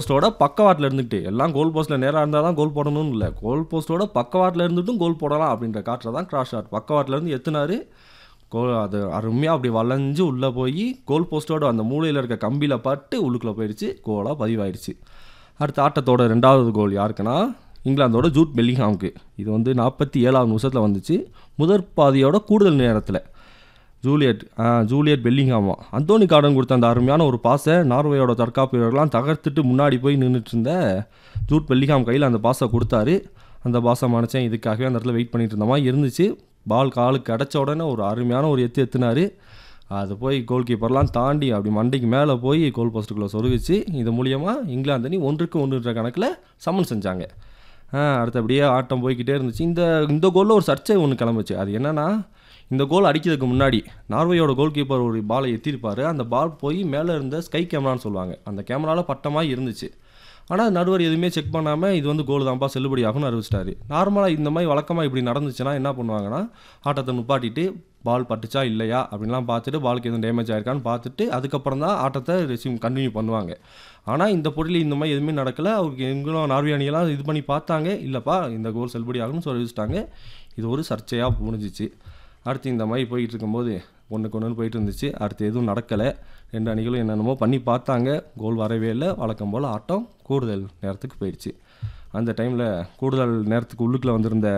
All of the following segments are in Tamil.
போஸ்ட்டோட பக்கவாட்டில் இருந்துட்டு எல்லாம் கோல் போஸ்ட்டில் நேராக இருந்தால் தான் கோல் போடணும்னு இல்லை கோல் போஸ்ட்டோட பக்கவாட்டில் இருந்துட்டும் கோல் போடலாம் அப்படின்ற காட்டில் தான் கிராஸ் ஷாட் பக்கவாட்டில் இருந்து எத்துனாரு கோல் அது அருமையாக அப்படி வளைஞ்சு உள்ளே போய் கோல் போஸ்ட்டோட அந்த மூலையில் இருக்க கம்பியில் பட்டு உள்ளுக்குள்ளே போயிடுச்சு கோலாக பதிவாயிருச்சு அடுத்த ஆட்டத்தோட ரெண்டாவது கோல் யாருக்குன்னா இங்கிலாந்தோட ஜூட் பெல்லிங்ஹாம்க்கு இது வந்து நாற்பத்தி ஏழாவது நிமிஷத்தில் வந்துச்சு முதற் பாதியோட கூடுதல் நேரத்தில் ஜூலியட் ஆ ஜூலியட் பெல்லிங்ஹாமா அந்தோனி கார்டன் கொடுத்த அந்த அருமையான ஒரு பாஸை நார்வேயோட தற்காப்பு வீரர்கள்லாம் தகர்த்துட்டு முன்னாடி போய் நின்றுட்டு இருந்த ஜூட் பெல்லிங்ஹாம் கையில் அந்த பாஸை கொடுத்தாரு அந்த பாஸை மனைச்சேன் இதுக்காகவே அந்த இடத்துல வெயிட் பண்ணிட்டு இருந்த மாதிரி இருந்துச்சு பால் காலுக்கு கிடச்ச உடனே ஒரு அருமையான ஒரு எத்து எத்துனாரு அது போய் கோல் கீப்பர்லாம் தாண்டி அப்படி மண்டைக்கு மேலே போய் கோல் போஸ்ட்டுக்குள்ளே சொருகுச்சு இது மூலியமாக இங்கிலாந்து அணி ஒன்றுக்கு ஒன்றுன்ற கணக்கில் சமன் செஞ்சாங்க ஆ, அடுத்தபடியே ஆட்டம் போய்க்கிட்டே இருந்துச்சு இந்த இந்த கோலில் ஒரு சர்ச்சை ஒன்று கிளம்புச்சு அது என்னன்னா இந்த கோல் அடிக்கிறதுக்கு முன்னாடி நார்வேயோட கோல் கீப்பர் ஒரு பாலை எத்திருப்பார் அந்த பால் போய் மேலே இருந்த ஸ்கை கேமரான்னு சொல்லுவாங்க அந்த கேமராவில் பட்டமாக இருந்துச்சு ஆனால் நடுவர் எதுவுமே செக் பண்ணாமல் இது வந்து கோல் தான்ப்பா செல்லுபடி ஆகும்னு அறிவிச்சிட்டாரு நார்மலாக இந்த மாதிரி வழக்கமாக இப்படி நடந்துச்சுன்னா என்ன பண்ணுவாங்கன்னா ஆட்டத்தை நுப்பாட்டிட்டு பால் பட்டுச்சா இல்லையா அப்படின்லாம் பார்த்துட்டு பாலுக்கு எதுவும் டேமேஜ் ஆயிருக்கான்னு பார்த்துட்டு அதுக்கப்புறம் தான் ஆட்டத்தை ரெசியூம் கண்டினியூ பண்ணுவாங்க ஆனால் இந்த போட்டியில் இந்த மாதிரி எதுவுமே நடக்கலை அவருக்கு எங்களும் நார்வே அணியெல்லாம் இது பண்ணி பார்த்தாங்க இல்லைப்பா இந்த கோல் செல்லுபடி ஆகும்னு சொல்லி வச்சுட்டாங்க இது ஒரு சர்ச்சையாக முடிஞ்சிச்சு அடுத்து இந்த மாதிரி போயிட்டு இருக்கும்போது ஒன்றுக்கு ஒன்று போயிட்டு இருந்துச்சு அடுத்து எதுவும் நடக்கலை ரெண்டு அணிகளும் என்னென்னமோ பண்ணி பார்த்தாங்க கோல் வரவே இல்லை வழக்கம் போல் ஆட்டம் கூடுதல் நேரத்துக்கு போயிடுச்சு அந்த டைமில் கூடுதல் நேரத்துக்கு உள்ளுக்குள்ள வந்திருந்த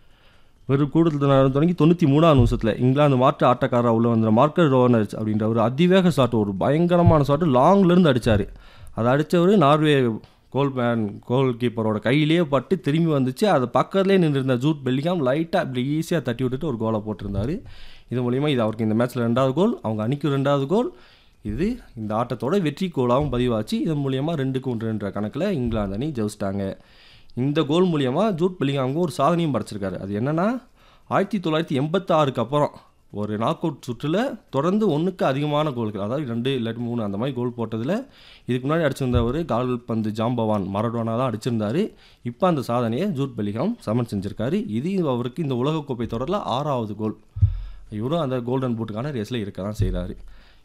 வெறும் கூடுதல் நேரம் தொடங்கி தொண்ணூற்றி மூணாவது நிமிஷத்தில் இங்கிலாந்து மாற்று ஆட்டக்காரராக உள்ள வந்த மார்க்கர் ரோனர்ஸ் அப்படின்ற ஒரு அதிவேக ஷாட் ஒரு பயங்கரமான ஷாட் லாங்லேருந்து அடித்தார் அதை அடித்தவர் நார்வே கோல் மேன் கோல் கீப்பரோட கையிலேயே பட்டு திரும்பி வந்துச்சு அது பக்கத்துலேயே நின்றுருந்த ஜூட் பெல்லிகாம் லைட்டாக இப்படி ஈஸியாக தட்டி விட்டுட்டு ஒரு கோலை போட்டிருந்தாரு இது மூலிமா இது அவருக்கு இந்த மேட்ச்சில் ரெண்டாவது கோல் அவங்க அணிக்கு ரெண்டாவது கோல் இது இந்த ஆட்டத்தோட வெற்றி கோலாகவும் பதிவாச்சு இதன் மூலியமாக ரெண்டுக்கு ஒன்றுன்ற கணக்கில் இங்கிலாந்து அணி ஜெயிச்சிட்டாங்க இந்த கோல் மூலியமாக ஜூட் பெல்லிங்காமுக்கு ஒரு சாதனையும் படைச்சிருக்காரு அது என்னன்னா ஆயிரத்தி தொள்ளாயிரத்தி எண்பத்தாறுக்கு அப்புறம் ஒரு நாக் அவுட் சுற்றில் தொடர்ந்து ஒன்றுக்கு அதிகமான கோல்கள் அதாவது ரெண்டு இல்லாட்டி மூணு அந்த மாதிரி கோல் போட்டதில் இதுக்கு முன்னாடி அடிச்சிருந்தவர் கால்பந்து ஜாம்பவான் மரடோனா தான் அடிச்சிருந்தாரு இப்போ அந்த சாதனையை ஜூட் பெல்லிங்ஹாம் சமன் செஞ்சிருக்காரு இது அவருக்கு இந்த உலகக்கோப்பை தொடரில் ஆறாவது கோல் இவரும் அந்த கோல்டன் பூட்டுக்கான ரேஸில் இருக்க தான் செய்கிறாரு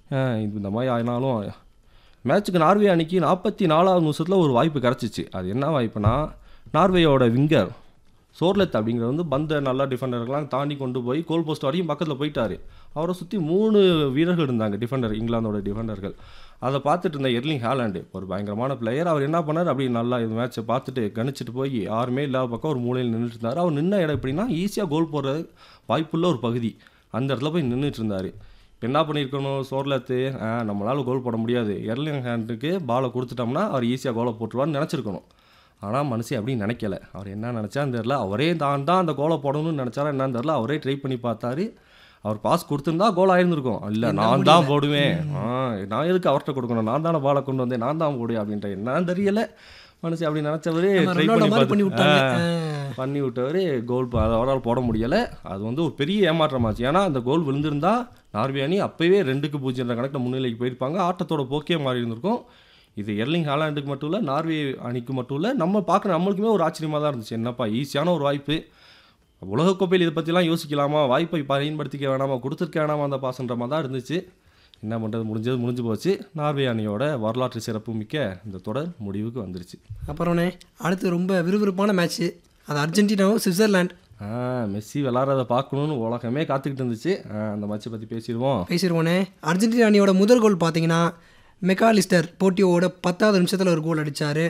இந்த மாதிரி ஆனாலும் மேட்ச்சுக்கு நார்வே அணிக்கு நாற்பத்தி நாலாவது நிமிஷத்தில் ஒரு வாய்ப்பு கிடச்சிச்சு அது என்ன வாய்ப்புனா நார்வேயோட விங்கர் சோர்லெத் அப்படிங்கிறது வந்து பந்தை நல்லா டிஃபெண்டர்கள்லாம் தாண்டி கொண்டு போய் கோல் போஸ்ட் வரையும் பக்கத்தில் போயிட்டாரு அவரை சுற்றி மூணு வீரர்கள் இருந்தாங்க டிஃபெண்டர் இங்கிலாந்தோட டிஃபெண்டர்கள் அதை பார்த்துட்டு இருந்த எர்லிங் ஹாலாண்டு ஒரு பயங்கரமான பிளேயர் அவர் என்ன பண்ணார் அப்படி நல்லா இது மேட்ச்சை பார்த்துட்டு கணிச்சிட்டு போய் யாருமே இல்லாத பக்கம் ஒரு மூலையில் நின்றுட்டு இருந்தார் அவர் நின்ன இடம் எப்படின்னா ஈஸியாக கோல் போடுற வாய்ப்புள்ள ஒரு பகுதி அந்த இடத்துல போய் நின்றுட்டு இருந்தார் இப்போ என்ன பண்ணியிருக்கணும் சோர்லத்து நம்மளால் கோல் போட முடியாது எர்லிங் ஹேண்டுக்கு பாலை கொடுத்துட்டோம்னா அவர் ஈஸியாக கோலை போட்டுருவார்னு நினச்சிருக்கணும் ஆனால் மனசு அப்படி நினைக்கல அவர் என்ன நினச்சான்னு தெரில அவரே தான் தான் அந்த கோலை போடணும்னு நினச்சாரா என்னன்னு தெரில அவரே ட்ரை பண்ணி பார்த்தாரு அவர் பாஸ் கொடுத்துருந்தா கோல் ஆயிருந்திருக்கும் இல்லை நான் தான் போடுவேன் ஆ நான் எதுக்கு அவர்கிட்ட கொடுக்கணும் நான் தானே பாலை கொண்டு வந்தேன் நான் தான் போடுவேன் அப்படின்ற என்னன்னு தெரியல மனசு அப்படி நினச்சவரு நம்ம ட்ரை ரொனால்டோ பண்ணி மாதிரி பண்ணி பார்த்து விட்டாங்க. ஆ, பண்ணி விட்டவர் கோல் ப- அவரால் போட முடியலை அது வந்து ஒரு பெரிய ஏமாற்றமாச்சு ஏன்னா அந்த கோல் விழுந்திருந்தா நார்வே அணி அப்போவே ரெண்டுக்கு பூஜ்ஜியம் கணக்கில் முன்னிலைக்கு போயிருப்பாங்க ஆட்டத்தோட போக்கே மாறி இருந்திருக்கும் இது எர்லிங் ஹாலாண்டுக்கு மட்டும் இல்லை நார்வே அணிக்கு மட்டும் இல்லை நம்ம பார்க்குற நம்மளுக்குமே ஒரு ஆச்சரியமாக தான் இருந்துச்சு என்னப்பா ஈஸியான ஒரு வாய்ப்பு உலகக்கோப்பையில் இதை பற்றிலாம் யோசிக்கலாமா வாய்ப்பை பயன்படுத்திக்க வேணாமா கொடுத்துருக்க வேணாமா அந்த பாசன்ற மாதிரி தான் இருந்துச்சு என்ன பண்ணுறது முடிஞ்சது முடிஞ்சு போச்சு நார்வே அணியோட வரலாற்று சிறப்பு மிக்க இந்த தொடர் முடிவுக்கு வந்துருச்சு அப்புறம்ண்ணே அடுத்து ரொம்ப விறுவிறுப்பான மேட்ச்சு அது அர்ஜென்டினாவும் சுவிட்சர்லாண்ட் ஆ மெஸ்ஸி விளாட்றத பார்க்கணுன்னு உலகமே காத்துக்கிட்டு இருந்துச்சு ஆ, அந்த மேட்சை பற்றி பேசிடுவோம் பேசிடுவோனே அர்ஜென்டினா அணியோட முதல் கோல் பார்த்தீங்கன்னா மெக்காலிஸ்டர் போட்டியோட பத்தாவது நிமிஷத்தில் ஒரு கோல் அடித்தார்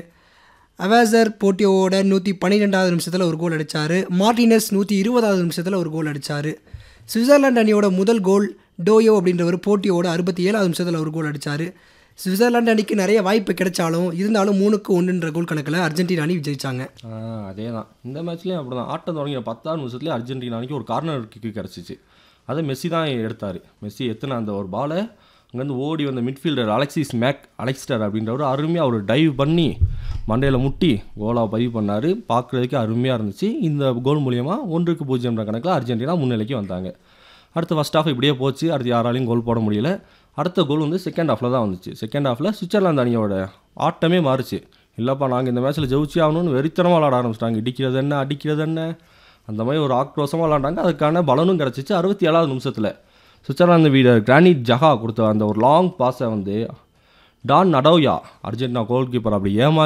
அவேசர் போட்டியோட நூற்றி பன்னிரெண்டாவது நிமிஷத்தில் ஒரு கோல் அடித்தார் மார்டினஸ் நூற்றி இருபதாவது நிமிஷத்தில் ஒரு கோல் அடித்தார் சுவிட்சர்லாந்து அணியோட முதல் கோல் டோயோ அப்படின்றவர் போட்டியோட அறுபத்தி ஏழாவது நிமிஷத்தில் ஒரு கோல் அடித்தார் சுவிட்சர்லாந்து அணிக்கு நிறைய வாய்ப்பு கிடைச்சாலும் இருந்தாலும் மூணுக்கு ஒன்றுன்ற கோல் கணக்கில் அர்ஜென்டினா அணி ஜெயிச்சாங்க அதே தான் இந்த மேட்ச்லேயும் அப்படி தான் ஆட்டம் தொடங்கின பத்தாவது நிமிஷத்துலேயே அர்ஜென்டினாக்கு ஒரு கார்னர் கிக்கு கிடச்சிச்சு அதை மெஸ்ஸி தான் எடுத்தார் மெஸ்ஸி எத்தனை அந்த ஒரு பாலை அங்கேருந்து ஓடி வந்த மிட்ஃபீல்டர் அலெக்சிஸ் மேக் அலெக்ஸ்டர் அப்படின்றவர் அருமையாக ஒரு டைவ் பண்ணி மண்டையில் முட்டி கோலாக பதிவு பண்ணார் பார்க்குறதுக்கு அருமையாக இருந்துச்சு இந்த கோல் மூலியமாக ஒன்றுக்கு பூஜ்ஜியம்ன்ற கணக்கில் அர்ஜென்டினா முன்னிலைக்கு வந்தாங்க அடுத்து ஃபஸ்ட் ஹாஃப் இப்படியே போச்சு அடுத்து யாராலையும் கோல் போட முடியல அடுத்த கோல் வந்து செகண்ட் ஹாஃபில் தான் வந்துச்சு செகண்ட் ஹாஃபில் சுவிட்சர்லாந்து அணியோட ஆட்டமே மாறுச்சு இல்லைப்பா நாங்கள் இந்த மேட்ச்சில் ஜெயிச்சு ஆகணும்னு வெறித்தனமாக விளாட ஆரம்பிச்சிட்டாங்க இடிக்கிறது என்ன அடிக்கிறது என்ன அந்த மாதிரி ஒரு ஆக்ரோஷமாக விளாண்டாங்க அதுக்கான பலனும் கிடச்சிச்சு அறுபத்தி ஏழாவது நிமிஷத்தில் சுவிட்சர்லாந்து வீரர் கிரானிட் ஜஹா கொடுத்த அந்த ஒரு லாங் பாஸை வந்து டான் நடோயா அர்ஜென்டினா கோல் கீப்பர் அப்படி ஏமா